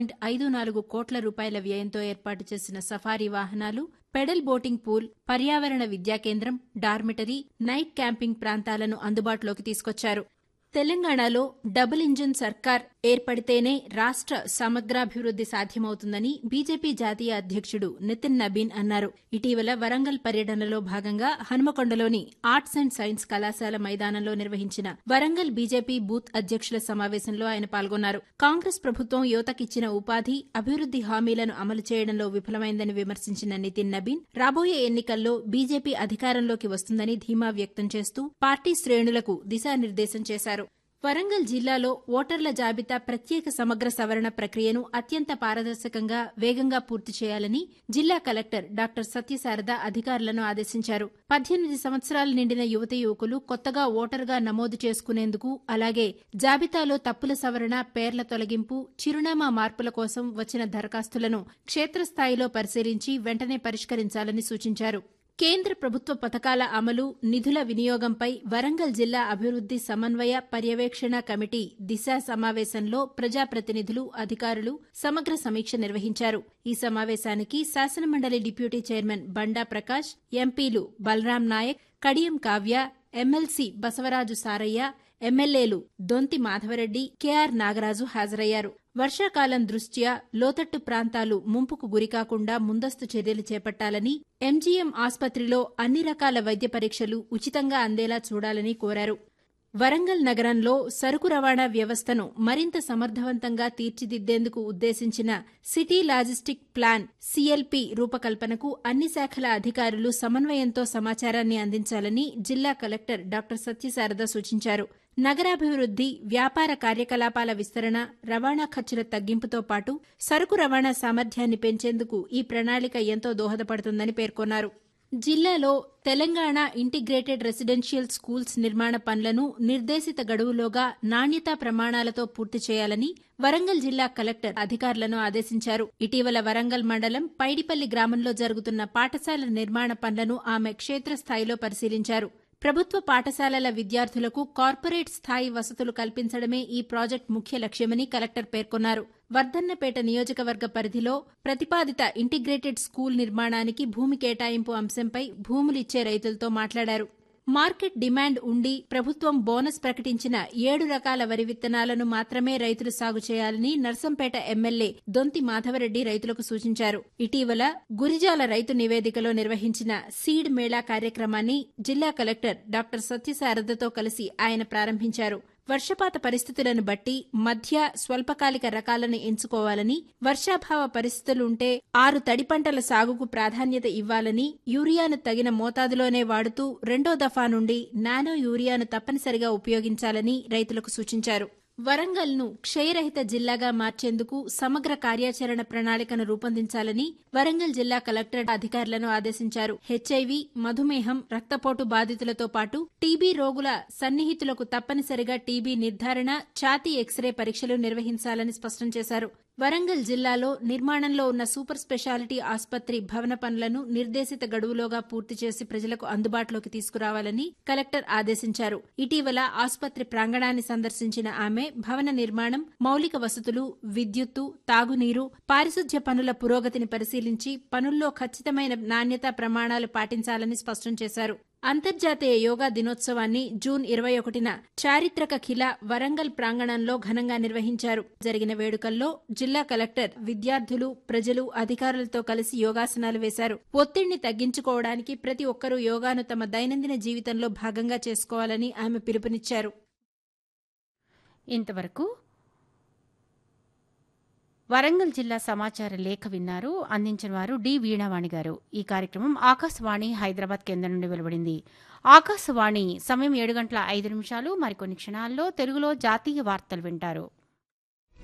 ఐదు నాలుగు కోట్ల రూపాయల వ్యయంతో ఏర్పాటు చేసిన సఫారీ వాహనాలు పెడల్ బోటింగ్ పూల్ పర్యావరణ విద్యా కేంద్రం డార్మిటరీ నైట్ క్యాంపింగ్ ప్రాంతాలను అందుబాటులోకి తీసుకొచ్చారు తెలంగాణలో డబుల్ ఇంజిన్ సర్కార్ ఏర్పడితేనే రాష్ట్ర సమగ్రాభివృద్ది సాధ్యమవుతుందని బీజేపీ జాతీయ అధ్యక్షుడు నితిన్ నబీన్ అన్నారు ఇటీవల వరంగల్ పర్యటనలో భాగంగా హనుమకొండలోని ఆర్ట్స్ అండ్ సైన్స్ కళాశాల మైదానంలో నిర్వహించిన వరంగల్ బీజేపీ బూత్ అధ్యక్షుల సమావేశంలో ఆయన పాల్గొన్నారు కాంగ్రెస్ ప్రభుత్వం యువతకిచ్చిన ఉపాధి అభివృద్ది హామీలను అమలు చేయడంలో విఫలమైందని విమర్శించిన నితిన్ నబీన్ రాబోయే ఎన్నికల్లో బీజేపీ అధికారంలోకి వస్తుందని ధీమా వ్యక్తం చేస్తూ పార్టీ శ్రేణులకు దిశానిర్దేశం చేశారు వరంగల్ జిల్లాలో ఓటర్ల జాబితా ప్రత్యేక సమగ్ర సవరణ ప్రక్రియను అత్యంత పారదర్శకంగా వేగంగా పూర్తి చేయాలని జిల్లా కలెక్టర్ డాక్టర్ సత్యశారద అధికారులను ఆదేశించారు పద్దెనిమిది సంవత్సరాలు నిండిన యువతి యువకులు కొత్తగా ఓటరుగా నమోదు చేసుకునేందుకు అలాగే జాబితాలో తప్పుల సవరణ పేర్ల తొలగింపు చిరునామా మార్పుల కోసం వచ్చిన దరఖాస్తులను క్షేత్రస్థాయిలో పరిశీలించి వెంటనే పరిష్కరించాలని సూచించారు కేంద్ర ప్రభుత్వ పథకాల అమలు నిధుల వినియోగంపై వరంగల్ జిల్లా అభివృద్ది సమన్వయ పర్యవేక్షణ కమిటీ దిశ సమావేశంలో ప్రజాప్రతినిధులు అధికారులు సమగ్ర సమీక్ష నిర్వహించారు ఈ సమావేశానికి శాసనమండలి డిప్యూటీ చైర్మన్ బండా ప్రకాష్ ఎంపీలు బలరాం నాయక్ కడియం కావ్య ఎమ్మెల్సీ బసవరాజు సారయ్య ఎమ్మెల్యేలు దొంతి మాధవరెడ్డి కెఆర్ నాగరాజు హాజరయ్యారు వర్షాకాలం దృష్ట్యా లోతట్టు ప్రాంతాలు ముంపుకు గురికాకుండా ముందస్తు చర్యలు చేపట్టాలని ఎంజీఎం ఆస్పత్రిలో అన్ని రకాల వైద్య పరీక్షలు ఉచితంగా అందేలా చూడాలని కోరారు వరంగల్ నగరంలో సరుకు రవాణా వ్యవస్థను మరింత సమర్థవంతంగా తీర్చిదిద్దేందుకు ఉద్దేశించిన సిటీ లాజిస్టిక్ ప్లాన్ సీఎల్పీ రూపకల్పనకు అన్ని శాఖల అధికారులు సమన్వయంతో సమాచారాన్ని అందించాలని జిల్లా కలెక్టర్ డాక్టర్ సత్యశారద సూచించారు నగరాభివృద్ది వ్యాపార కార్యకలాపాల విస్తరణ రవాణా ఖర్చుల తగ్గింపుతో పాటు సరుకు రవాణా సామర్థ్యాన్ని పెంచేందుకు ఈ ప్రణాళిక ఎంతో దోహదపడుతుందని పేర్కొన్నారు జిల్లాలో తెలంగాణ ఇంటిగ్రేటెడ్ రెసిడెన్షియల్ స్కూల్స్ నిర్మాణ పనులను నిర్దేశిత గడువులోగా నాణ్యతా ప్రమాణాలతో పూర్తి చేయాలని వరంగల్ జిల్లా కలెక్టర్ అధికారులను ఆదేశించారు ఇటీవల వరంగల్ మండలం పైడిపల్లి గ్రామంలో జరుగుతున్న పాఠశాల నిర్మాణ పనులను ఆమె క్షేత్రస్థాయిలో పరిశీలించారు ప్రభుత్వ పాఠశాలల విద్యార్థులకు కార్పొరేట్ స్థాయి వసతులు కల్పించడమే ఈ ప్రాజెక్టు ముఖ్య లక్ష్యమని కలెక్టర్ పేర్కొన్నారు వర్ధన్నపేట నియోజకవర్గ పరిధిలో ప్రతిపాదిత ఇంటిగ్రేటెడ్ స్కూల్ నిర్మాణానికి భూమి కేటాయింపు అంశంపై భూములిచ్చే రైతులతో మాట్లాడారు మార్కెట్ డిమాండ్ ఉండి ప్రభుత్వం బోనస్ ప్రకటించిన ఏడు రకాల వరి విత్తనాలను మాత్రమే రైతులు సాగు చేయాలని నర్సంపేట ఎమ్మెల్యే దొంతి మాధవరెడ్డి రైతులకు సూచించారు ఇటీవల గురిజాల రైతు నివేదికలో నిర్వహించిన సీడ్ మేళా కార్యక్రమాన్ని జిల్లా కలెక్టర్ డాక్టర్ సత్యశారదతో కలిసి ఆయన ప్రారంభించారు వర్షపాత పరిస్థితులను బట్టి మధ్య స్వల్పకాలిక రకాలను ఎంచుకోవాలని వర్షాభావ పరిస్థితులుంటే ఆరు తడి పంటల సాగుకు ప్రాధాన్యత ఇవ్వాలని యూరియాను తగిన మోతాదులోనే వాడుతూ రెండో దఫా నుండి నానో యూరియాను తప్పనిసరిగా ఉపయోగించాలని రైతులకు సూచించారు వరంగల్ను క్షయరహిత జిల్లాగా మార్చేందుకు సమగ్ర కార్యాచరణ ప్రణాళికను రూపొందించాలని వరంగల్ జిల్లా కలెక్టర్ అధికారులను ఆదేశించారు హెచ్ఐవి మధుమేహం రక్తపోటు బాధితులతో పాటు టీబీ రోగుల సన్నిహితులకు తప్పనిసరిగా టీబీ నిర్ధారణ ఛాతీ ఎక్స్రే పరీక్షలు నిర్వహించాలని స్పష్టం చేశారు వరంగల్ జిల్లాలో నిర్మాణంలో ఉన్న సూపర్ స్పెషాలిటీ ఆసుపత్రి భవన పనులను నిర్దేశిత గడువులోగా పూర్తి చేసి ప్రజలకు అందుబాటులోకి తీసుకురావాలని కలెక్టర్ ఆదేశించారు ఇటీవల ఆసుపత్రి ప్రాంగణాన్ని సందర్శించిన ఆమె భవన నిర్మాణం మౌలిక వసతులు విద్యుత్తు తాగునీరు పారిశుధ్య పనుల పురోగతిని పరిశీలించి పనుల్లో ఖచ్చితమైన నాణ్యతా ప్రమాణాలు పాటించాలని స్పష్టం చేశారు అంతర్జాతీయ యోగా దినోత్సవాన్ని జూన్ ఇరవై ఒకటిన చారిత్రక ఖిలా వరంగల్ ప్రాంగణంలో ఘనంగా నిర్వహించారు జరిగిన వేడుకల్లో జిల్లా కలెక్టర్ విద్యార్థులు ప్రజలు అధికారులతో కలిసి యోగాసనాలు వేశారు ఒత్తిడిని తగ్గించుకోవడానికి ప్రతి ఒక్కరూ యోగాను తమ దైనందిన జీవితంలో భాగంగా చేసుకోవాలని ఆమె పిలుపునిచ్చారు ఇంతవరకు వరంగల్ జిల్లా సమాచార లేఖ విన్నారు అందించిన వారు డి వీణావాణి గారు ఈ కార్యక్రమం ఆకాశవాణి హైదరాబాద్ కేంద్రం నుండి వెలువడింది ఆకాశవాణి సమయం ఏడు గంటల ఐదు నిమిషాలు మరికొన్ని క్షణాల్లో తెలుగులో జాతీయ వార్తలు వింటారు